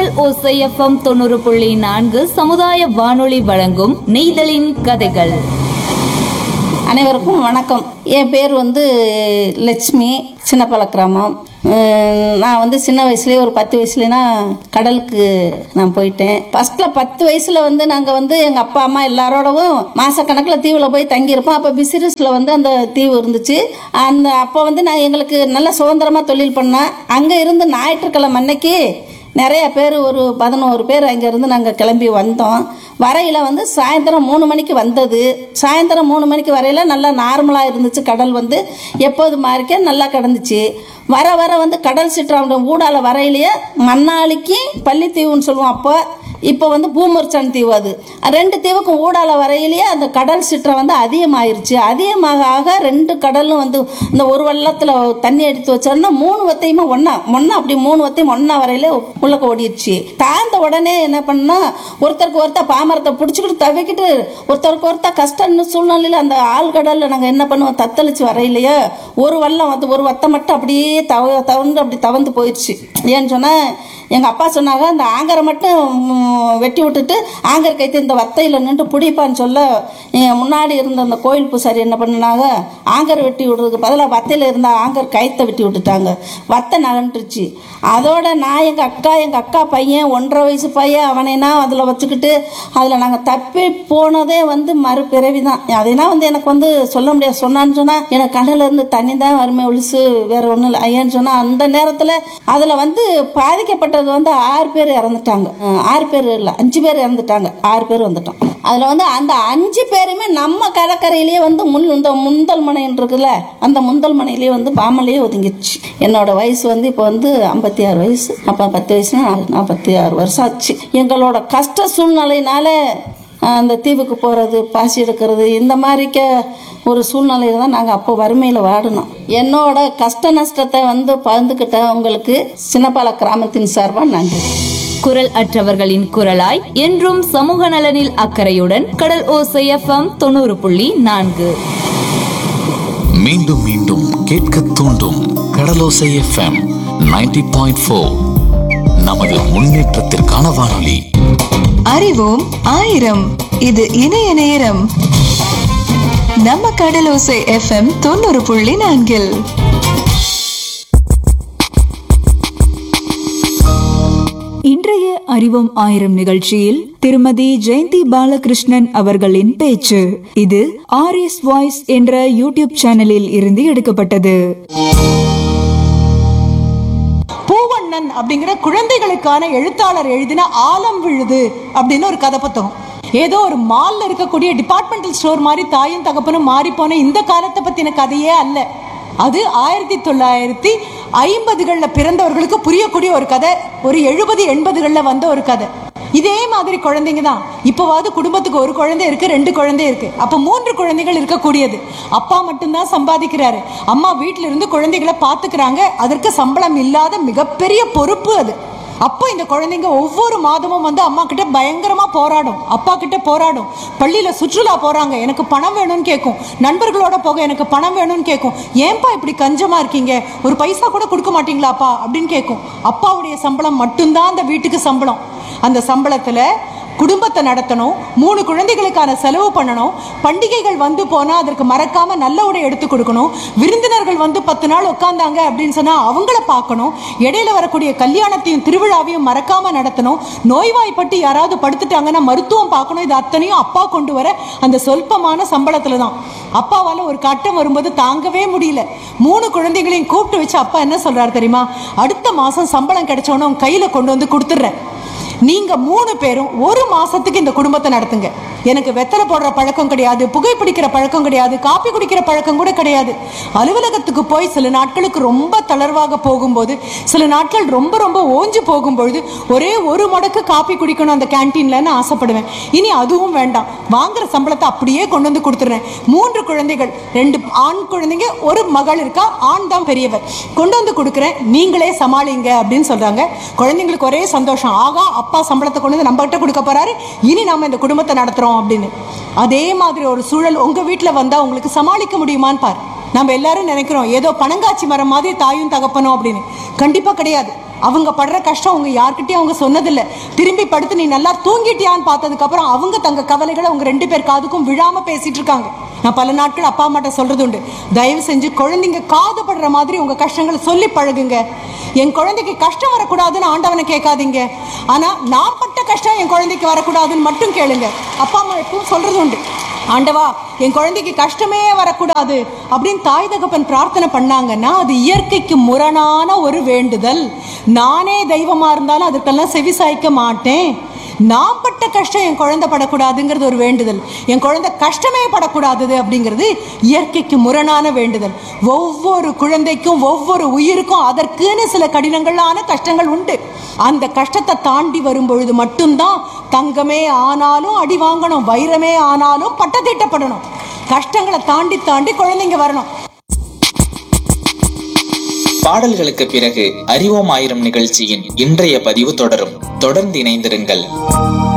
ஓசை எஃப்எம் தொண்ணூறு புள்ளி நான்கு சமுதாய வானொலி வழங்கும் நெய்தலின் கதைகள் அனைவருக்கும் வணக்கம் என் பேர் வந்து லட்சுமி சின்னப்பல கிராமம் உம், நான் வந்து சின்ன வயசுலேயே ஒரு பத்து வயசுலனா கடலுக்கு நான் போயிட்டேன் ஃபர்ஸ்ட்டில் பத்து வயசில் வந்து நாங்கள் வந்து எங்கள் அப்பா அம்மா எல்லாரோடவும் மாதக்கணக்கில் தீவில் போய் தங்கியிருப்போம் அப்போ பிசினஸில் வந்து அந்த தீவு இருந்துச்சு அந்த அப்போ வந்து நான் எங்களுக்கு நல்ல சுதந்திரமாக தொழில் பண்ணேன் அங்கே இருந்து ஞாயிற்றுக்கிழமை அன்னைக்கு நிறைய பேர் ஒரு பதினோரு பேர் அங்கேருந்து நாங்கள் கிளம்பி வந்தோம் வரையில் வந்து சாயந்தரம் மூணு மணிக்கு வந்தது சாயந்தரம் மூணு மணிக்கு வரையில் நல்லா நார்மலாக இருந்துச்சு கடல் வந்து எப்போது மாதிரிக்கே நல்லா கிடந்துச்சு வர வர வந்து கடல் சிற்றாண்ட ஊடால வரையிலேயே மண்ணாளிக்கு பள்ளித்தீவுன்னு சொல்லுவோம் அப்போ இப்போ வந்து பூமர்ச்சான் தீவு அது ரெண்டு தீவுக்கும் ஊடால வரையிலேயே அந்த கடல் சிற்றம் வந்து அதிகமாயிருச்சு அதிகமாக ஆக ரெண்டு கடலும் வந்து இந்த ஒரு வெள்ளத்தில் தண்ணி எடுத்து வச்சோம்னா மூணு வத்தையுமே ஒன்றா ஒன்றா அப்படி மூணு வத்தையும் ஒன்றா வரையில உள்ளக்க ஓடிடுச்சு தாழ்ந்த உடனே என்ன பண்ணா ஒருத்தருக்கு ஒருத்தர் பாமரத்தை பிடிச்சிக்கிட்டு தவிக்கிட்டு ஒருத்தருக்கு ஒருத்தர் கஷ்டம்னு சூழ்நிலையில் அந்த ஆழ்கடலில் நாங்கள் என்ன பண்ணுவோம் தத்தளிச்சு வரையிலையே ஒரு வெள்ளம் வந்து ஒரு வத்தை மட்டும் அப்படியே தவ தவந்து அப்படி தவந்து போயிடுச்சு ஏன்னு சொன்னால் எங்கள் அப்பா சொன்னாங்க அந்த ஆங்கரை மட்டும் ம், வெட்டி விட்டுட்டு ஆங்கர் கைத்து இந்த வத்தையில் நின்று பிடிப்பான்னு சொல்ல என் முன்னாடி இருந்த அந்த கோயில் பூசாரி என்ன பண்ணினாங்க ஆங்கர் வெட்டி விடுறதுக்கு பதிலாக வத்தையில் இருந்த ஆங்கர் கயித்தை வெட்டி விட்டுட்டாங்க வத்தை நகண்டுருச்சு அதோட நான் எங்கள் அக்கா எங்கள் அக்கா பையன் ஒன்றரை வயசு பையன் அவனைனா அதில் வச்சுக்கிட்டு அதில் நாங்கள் தப்பி போனதே வந்து மறுபிறவி தான் அதைனா வந்து எனக்கு வந்து சொல்ல முடியாது சொன்னான்னு சொன்னால் எனக்கு கண்ணுல இருந்து தண்ணி தான் வறுமை ஒழிச்சு வேற ஒன்றும் இல்லை ஐயன்னு சொன்னால் அந்த நேரத்தில் அதில் வந்து பாதிக்கப்பட்டது வந்து ஆறு பேர் இறந்துட்டாங்க அஹ் ஆறு பேர் இல்லை அஞ்சு பேர் இறந்துட்டாங்க ஆறு பேர் வந்துட்டோம் அதில் வந்து அந்த அஞ்சு பேருமே நம்ம கடற்கரையிலேயே வந்து முன் இந்த முந்தல் மனைன்னு இருக்குல்ல அந்த முந்தல் மனையிலேயே வந்து பாமலையே ஒதுங்கிடுச்சு என்னோட வயசு வந்து இப்போ வந்து ஐம்பத்தி ஆறு வயசு அப்போ பத்து வயசுனா நாற்பத்தி ஆறு வருஷம் ஆச்சு எங்களோட கஷ்ட சூழ்நிலையினால அஹ், அந்த தீவுக்கு போகிறது பாசி எடுக்கிறது இந்த மாதிரிக்க ஒரு சூழ்நிலையில தான் நாங்கள் அப்போ வறுமையில் வாடினோம் என்னோட கஷ்ட நஷ்டத்தை வந்து பகிர்ந்துக்கிட்ட உங்களுக்கு சின்னப்பால கிராமத்தின் சார்பாக நன்றி குரல் அற்றவர்களின் குரலாய் என்றும் சமூக நலனில் அக்கறையுடன் கடல் ஓசை எஃப்எம் தொண்ணூறு புள்ளி நான்கு மீண்டும் மீண்டும் கேட்க தூண்டும் கடலோசை எஃப்எம் 90.4 பாயிண்ட் ஃபோர் நமது முன்னேற்றத்திற்கான வானொலி அறிவோம் ஆயிரம் இது இணைய நேரம் நம்ம கடலோசை எஃப்எம் தொண்ணூறு புள்ளி நான்கில் இன்றைய அறிவோம் ஆயிரம் நிகழ்ச்சியில் திருமதி ஜெயந்தி பாலகிருஷ்ணன் அவர்களின் பேச்சு இது ஆர்எஸ் வாய்ஸ் என்ற யூடியூப் சேனலில் இருந்து எடுக்கப்பட்டது பூவண்ணன் அப்படிங்கிற குழந்தைகளுக்கான எழுத்தாளர் எழுதின ஆலம் விழுது அப்படின்னு ஒரு கதை புத்தகம் ஏதோ ஒரு மால்ல இருக்கக்கூடிய டிபார்ட்மெண்டல் ஸ்டோர் மாதிரி தாயும் தகப்பனும் மாறி போன இந்த காலத்தை பத்தின கதையே அல்ல அது ஆயிரத்தி தொள்ளாயிரத்தி ஐம்பதுகளில் பிறந்தவர்களுக்கு புரியக்கூடிய ஒரு கதை ஒரு எழுபது எண்பதுகளில் வந்த ஒரு கதை இதே மாதிரி குழந்தைங்க தான் இப்போவாவது குடும்பத்துக்கு ஒரு குழந்தை இருக்கு ரெண்டு குழந்தை இருக்கு அப்ப மூன்று குழந்தைகள் இருக்கக்கூடியது அப்பா மட்டும்தான் சம்பாதிக்கிறாரு அம்மா வீட்டில இருந்து குழந்தைகளை பாத்துக்கிறாங்க அதற்கு சம்பளம் இல்லாத மிகப்பெரிய பொறுப்பு அது அப்போ இந்த குழந்தைங்க ஒவ்வொரு மாதமும் வந்து அம்மா கிட்ட பயங்கரமா போராடும் அப்பா கிட்ட போராடும் பள்ளியில சுற்றுலா போறாங்க எனக்கு பணம் வேணும்னு கேட்கும் நண்பர்களோட போக எனக்கு பணம் வேணும்னு கேட்கும் ஏன்பா இப்படி கஞ்சமா இருக்கீங்க ஒரு பைசா கூட கொடுக்க மாட்டீங்களாப்பா அப்படின்னு கேட்கும் அப்பாவுடைய சம்பளம் மட்டும்தான் அந்த வீட்டுக்கு சம்பளம் அந்த சம்பளத்துல குடும்பத்தை நடத்தணும் மூணு குழந்தைகளுக்கான செலவு பண்ணணும் பண்டிகைகள் வந்து போனா அதற்கு மறக்காம நல்ல உடை எடுத்து கொடுக்கணும் விருந்தினர்கள் வந்து பத்து நாள் உட்காந்தாங்க அப்படின்னு சொன்னா அவங்கள பார்க்கணும் இடையில வரக்கூடிய கல்யாணத்தையும் திருவிழாவையும் மறக்காம நடத்தணும் நோய்வாய்ப்பட்டு யாராவது படுத்துட்டாங்கன்னா மருத்துவம் பார்க்கணும் இது அத்தனையும் அப்பா கொண்டு வர அந்த சொல்பமான சம்பளத்துல தான் அப்பாவால ஒரு கட்டம் வரும்போது தாங்கவே முடியல மூணு குழந்தைகளையும் கூப்பிட்டு வச்சு அப்பா என்ன சொல்றாரு தெரியுமா அடுத்த மாசம் சம்பளம் கிடைச்சோன்னு உன் கையில கொண்டு வந்து கொடுத்துட்றேன் நீங்க மூணு பேரும் ஒரு மாசத்துக்கு இந்த குடும்பத்தை நடத்துங்க எனக்கு வெத்தலை போடுற பழக்கம் கிடையாது புகைப்பிடிக்கிற பழக்கம் கிடையாது காப்பி குடிக்கிற பழக்கம் கூட கிடையாது அலுவலகத்துக்கு போய் சில நாட்களுக்கு ரொம்ப தளர்வாக போகும்போது சில நாட்கள் ரொம்ப ரொம்ப ஓஞ்சு போகும்பொழுது ஒரே ஒரு மடக்கு காப்பி குடிக்கணும் அந்த கேன்டீன்லன்னு ஆசைப்படுவேன் இனி அதுவும் வேண்டாம் வாங்குற சம்பளத்தை அப்படியே கொண்டு வந்து கொடுத்துறேன் மூன்று குழந்தைகள் ரெண்டு ஆண் குழந்தைங்க ஒரு மகள் இருக்கா ஆண் தான் பெரியவர் கொண்டு வந்து கொடுக்குறேன் நீங்களே சமாளிங்க அப்படின்னு சொல்றாங்க குழந்தைங்களுக்கு ஒரே சந்தோஷம் ஆகா அப்பா சம்பளத்தை கொண்டு வந்து நம்ம கிட்ட கொடுக்க போறாரு இனி நாம இந்த குடும்பத்தை நடத்துறோம் அப்படின்னு அதே மாதிரி ஒரு சூழல் உங்க வீட்டில் வந்தா உங்களுக்கு சமாளிக்க முடியுமான்னு பாரு நம்ம எல்லாரும் நினைக்கிறோம் ஏதோ பனங்காட்சி மரம் மாதிரி தாயும் தகப்பனும் அப்படின்னு கண்டிப்பா கிடையாது அவங்க படுற கஷ்டம் அவங்க யார்கிட்டயும் அவங்க சொன்னதில்ல திரும்பி படுத்து நீ நல்லா தூங்கிட்டியான்னு பார்த்ததுக்கு அப்புறம் அவங்க தங்க கவலைகளை அவங்க ரெண்டு பேர் காதுக்கும் விழாம பேசிட்டு இருக்காங்க நான் பல நாட்கள் அப்பா அம்மாட்ட சொல்றது உண்டு தயவு செஞ்சு குழந்தைங்க காதுபடுற மாதிரி உங்க கஷ்டங்களை சொல்லி பழகுங்க என் குழந்தைக்கு கஷ்டம் வரக்கூடாதுன்னு ஆண்டவனை கேட்காதீங்க ஆனா நான் பட்ட கஷ்டம் என் குழந்தைக்கு வரக்கூடாதுன்னு மட்டும் கேளுங்க அப்பா அம்மா எப்பவும் சொல்றது உண்டு ஆண்டவா என் குழந்தைக்கு கஷ்டமே வரக்கூடாது அப்படின்னு தாய் தகப்பன் பிரார்த்தனை பண்ணாங்கன்னா அது இயற்கைக்கு முரணான ஒரு வேண்டுதல் நானே தெய்வமா இருந்தாலும் அதுக்கெல்லாம் செவி சாய்க்க மாட்டேன் நான் பட்ட கஷ்டம் என் குழந்தை படக்கூடாதுங்கிறது ஒரு வேண்டுதல் என் குழந்தை கஷ்டமே படக்கூடாது அப்படிங்கிறது இயற்கைக்கு முரணான வேண்டுதல் ஒவ்வொரு குழந்தைக்கும் ஒவ்வொரு உயிருக்கும் அதற்குன்னு சில கடினங்களான கஷ்டங்கள் உண்டு அந்த கஷ்டத்தை தாண்டி வரும் பொழுது மட்டும்தான் தங்கமே ஆனாலும் அடி வாங்கணும் வைரமே ஆனாலும் பட்டத்திட்டப்படணும் கஷ்டங்களை தாண்டி தாண்டி குழந்தைங்க வரணும் பாடல்களுக்கு பிறகு அறிவோம் ஆயிரம் நிகழ்ச்சியின் இன்றைய பதிவு தொடரும் தொடர்ந்து இணைந்திருங்கள்